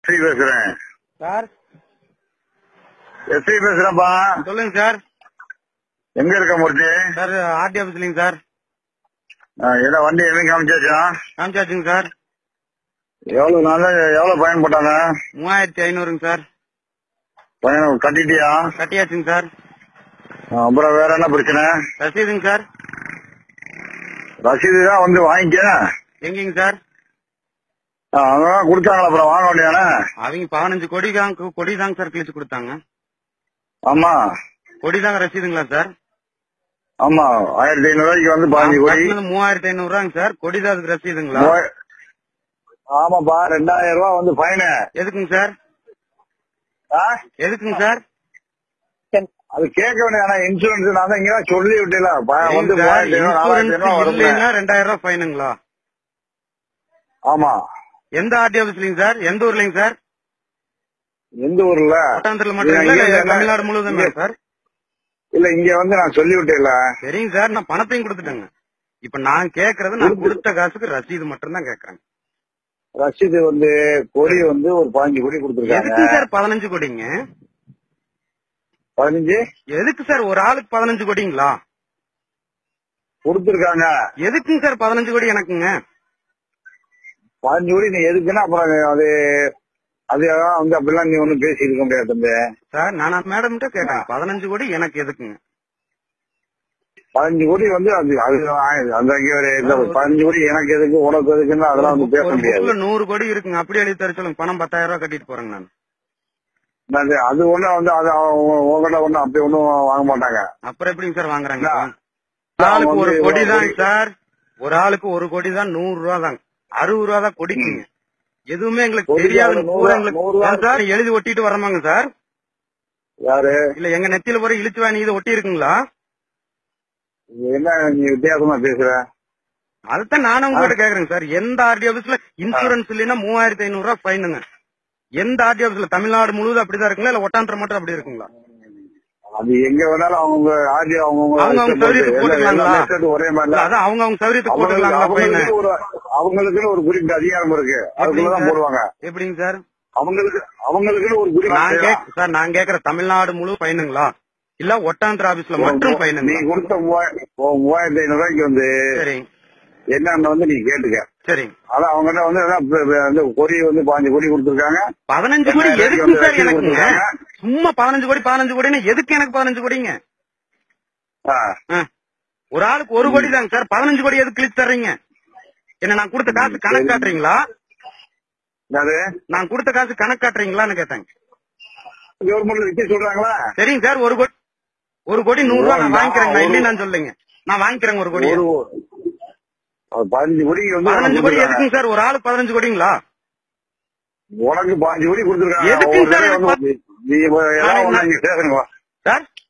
SI பேசுறேன் sir SI பேசுறேன்ப்பா சொல்லுங்க sir எங்க இருக்க மூர்த்தி சார் ஆர்டி ஆஃபீஸ்லிங்க சார் ஆ, என்ன வண்டி எதுவும் காமிச்சாச்சா காமிச்சாச்சுங்க சார் எவ்வளவு நாள் எவ்வளவு பயன் போட்டாங்க மூவாயிரத்தி ஐநூறுங்க சார் பயணம் கட்டிட்டியா கட்டியாச்சுங்க சார் ஆ, அப்புறம் வேற என்ன பிரச்சனை ரசீதுங்க சார் ரசீது தான் வந்து வாங்கிக்க எங்கேங்க சார் ஆ, அதெல்லாம் கொடுத்தாங்களா அப்புறம் வாங்க வேண்டியதானே அவங்க பதினஞ்சு கோடி தாங்க கொடி தாங்க சார் கிழிச்சு கொடுத்தாங்க ஆமா கொடி தாங்க ரசீதுங்களா சார் ஆமா ஆயிரத்தி ஐநூறு ரூபாய்க்கு வந்து பதினஞ்சு கோடி கட்டினது மூவாயிரத்தி ஐநூறு ரூபாங்க சார் கொடி தான் அதுக்கு ரசீதுங்களா மூவாயி- ஆமாப்பா ரெண்டாயிரம் ரூபாய் வந்து ஃபைனு எதுக்குங்க சார் ஆ? எதுக்குங்க சார் அது கேட்க வேண்டிய ஆனா இன்சூரன்ஸ் நான் தான் இங்க சொல்லி விட்டேல வந்து ஏங்க சார், மூவாயிரத்தி ஐநூறு நாலாயிரத்தி ஐநூறு இன்சூரன்ஸ் வரும்ல இல்லைன்னா ரெண்டாயிரம் ரூபாய் ஃபைனுங்களா ஆமா எந்த ஆர்டி ஆஃபீஸ்லிங்க சார் எந்த ஊர்லங்க சார் எந்த ஊர்ல கோட்டாந்திரில மட்டும் இல்ல இங்க- இல்ல தமிழ்நாடு முழுவதுமே இங்க- சார் இல்ல இங்க வந்து நான் சொல்லி விட்டேல சரிங்க சார் நான் பணத்தையும் கொடுத்துட்டேங்க இப்ப நான் கேக்குறது நான் கொடுத்த காசுக்கு ரசீது மட்டும் தான் கேக்குறேன் ரசீது வந்து கொடி வந்து ஒரு பதினஞ்சு கோடி கொடுத்துருக்காங்க எதுக்கு சார் பதினஞ்சு கோடிங்க பதினஞ்சு எதுக்கு சார் ஒரு ஆளுக்கு பதினஞ்சு கோடிங்களா கொடுத்துருக்காங்க எதுக்குங்க சார் பதினஞ்சு கோடி எனக்குங்க பதினஞ்சு கோடி நீ எதுக்குன்னா அப்புறம் அது அது வந்து அப்படிலாம் நீ ஒண்ணும் பேசி இருக்க முடியாது தம்பி சார் நான் மேடம் கிட்ட கேட்டேன் பதினஞ்சு கோடி எனக்கு எதுக்குங்க பதினஞ்சு கோடி வந்து அது அது அந்த இங்க ஒரு இந்த பதினஞ்சு கோடி எனக்கு எதுக்கு உனக்கு எதுக்குன்னு அதெல்லாம் வந்து பேச ஒரு முடியாது புக்ல நூறு கோடி இருக்குங்க அப்படி எழுதி தர சொல்லுங்க பணம் பத்தாயிரம் ரூபாய் கட்டிட்டு போறேங்க நான் அது அது ஒண்ணும் வந்து அது அவங்க- உங்ககிட்ட ஒண்ணும் அப்படி ஒண்ணும் வாங்க மாட்டாங்க அப்புறம் எப்படிங்க சார் வாங்குறாங்க நான் ஒரு ஆளுக்கு ஒரு வந்து கோடி ஒரு தான் கோடி- சார் ஒரு ஆளுக்கு ஒரு கோடி தான் நூறு ரூபா தாங்க அறுபது ரூபா தான் கொடிக்குங்க எதுவுமே எங்களுக்கு கோடி தெரியாது நூறு பூரா ரூபா- எங்களுக்கு நூறு ரூபா- ஏன் சார் எழுதி ஒட்டிட்டு வரமாங்க சார் யாரு இல்ல எங்க நெத்தியில போற இழுச்சு வாணி இது ஒட்டி இருக்குங்களா என்ன நீ வித்தியாசமா பேசுற அதுதான் நானும் உங்ககிட்ட கேக்குறேங்க சார் எந்த ஆர்டி ஆபீஸ்ல இன்சூரன்ஸ் இல்லைன்னா மூவாயிரத்தி ஐநூறு ரூபாய் ஃபைனுங்க எந்த ஆர்டி ஆபீஸ்ல தமிழ்நாடு முழுவதும் அப்படிதான் இருக்குங்களா இல்ல ஒட்டாந்திர மட்டும் அப்படி இருக்குங்களா அது எங்க வேணாலும் அவங்க ஆர்டி அவங்க அவங்க அவங்க சௌகரியத்துக்கு போட்டுக்கலாங்களா? ஒரே மாதிரி இல்ல அதான் அவங்க அவங்க சௌகரியத்துக்கு அவங்களுக்கு போட்டுக்கலாங்களா ஃபைனு அவங்களுக்கு ஒரு அவங்களுக்குன்னு ஒரு குறிப்பிட்ட அதிகாரம் இருக்கு அதுக்குள்ளதான் சார்? போடுவாங்க எப்படிங்க சார் அவங்களுக்கு அவங்களுக்குன்னு ஒரு நான் குறிப்பிட்ட கேக் சார் நான் கேக்குற தமிழ்நாடு முழு ஃபைனுங்களா இல்ல ஒட்டாந்திர ஆபீஸ்ல மட்டும் நீ ஃபைனுங்களா கொடுத்த மூவாயிரம் ஓ, மூவாயிரத்தி ஐநூறு ரூபாய்க்கு வந்து சரிங்க என்னன்னு வந்து நீ கேட்டுக்க சரிங்க அதான் அவங்ககிட்ட வந்து அதான் ப- ப- வந்து கொடி வந்து பாஞ்சு கோடி கொடுத்துருக்காங்க பதினஞ்சு கோடி ரெண்டாயிரம் எதுக்கு வந்து சார் ரசீது எனக்குங்க கொடுத்திருக்காங்க. சும்மா பதினஞ்சு கோடி பதினஞ்சு கோடினா எதுக்கு எனக்கு பதினஞ்சு கோடிங்க ஆ. ஆ. ஒரு ஆளுக்கு ஒரு கோடி தாங்க சார் பதினஞ்சு கோடி எதுக்கு கிழிச்சு தர்றீங்க என்ன நான் கொடுத்த காசு கணக்கு காட்டுறீங்களா அது நான் கொடுத்த காசு கணக்கு காட்டுறீங்களான்னு கேட்டேங்க கவர்மெண்ட்ல விற்க சொல்றாங்களா சரிங்க சார் ஒரு கோடி ஒரு கோடி நூறு ரூபாய் நான் வாங்கிக்கிறேங்க நான் இல்லைன்னு நான் சொல்லுங்க நான் வாங்கிக்கிறேங்க ஒரு கோடி ஒரு ஒரு பதினஞ்சு கோடிக்கு வந்து பதினஞ்சு கோடி கொடுத்திருக்காங்க. எதுக்குங்க சார் ஒரு ஆளுக்கு பதினஞ்சு கோடிங்களா உனக்கு பாஞ்சு கோடி கொடுத்துருக்காங்க எதுக்கு ஒரு சார் தடவை எனக்கு வந்து நீ இப்ப ஏதாவது ஒண்ணு இங்க பேசுங்க சார்